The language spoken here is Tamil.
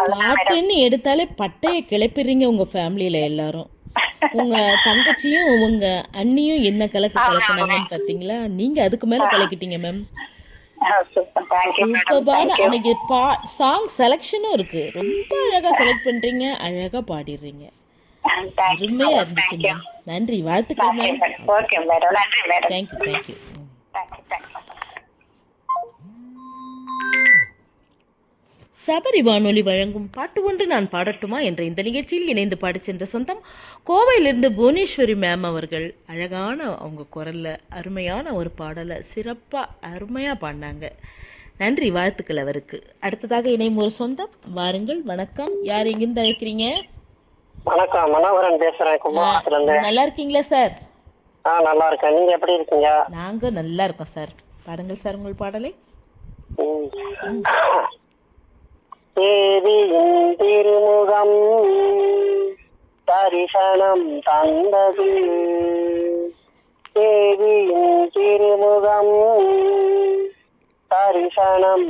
அதுதான் மேடம் பாட்டுன்னு எடுத்தாலே பட்டைய கிளப்பிடுறீங்க உங்க ஃபேமிலியில எல்லாரும் உங்க தங்கச்சியும் உங்க அண்ணியும் என்ன கலக்கு கலக்குனாங்கன்னு பாத்தீங்களா நீங்க அதுக்கு மேல கலக்கிட்டீங்க மேம் சூப்பர் தேங்க்யூ மேடம் சூப்பரான தேங்க்யூ அன்னைக்கு பா சாங் செலெக்ஷனும் இருக்கு ரொம்ப அழகா செலக்ட் பண்றீங்க அழகா பாடிடுறீங்க தேங்க்யூ அருமையா இருந்துச்சு தேங்க்யூ மேம் நன்றி வாழ்த்துக்கள் மேம் ஓகே மேடம் நன்றி madam thank you thank you thank you thank you Sabari வானொலி வழங்கும் பாட்டு ஒன்று நான் பாடட்டுமா என்ற இந்த நிகழ்ச்சியில் இணைந்து பாடிச் சென்ற சொந்தம் கோவையிலிருந்து புவனேஸ்வரி மேம் அவர்கள் அழகான அவங்க குரல்ல அருமையான ஒரு பாடலை சிறப்பா அருமையா பாடினாங்க நன்றி வாழ்த்துக்கள் அவருக்கு அடுத்ததாக இணையும் ஒரு சொந்தம் வாருங்கள் வணக்கம் யார் எங்கிருந்து அழைக்கிறீங்க வணக்கம் மனோகரன் பேசுறேன் கும்பகோணத்துல இருந்து நல்லா இருக்கீங்களா சார் ஆ நல்லா இருக்கேன் நீங்க எப்படி இருக்கீங்க நாங்க நல்லா இருக்கோம் சார் பாடுங்கள் சார் உங்கள் பாடலை ம். தேவியின் திருமுகம் தரிசனம் தந்தது தேவியின் திருமுகம் தரிசனம்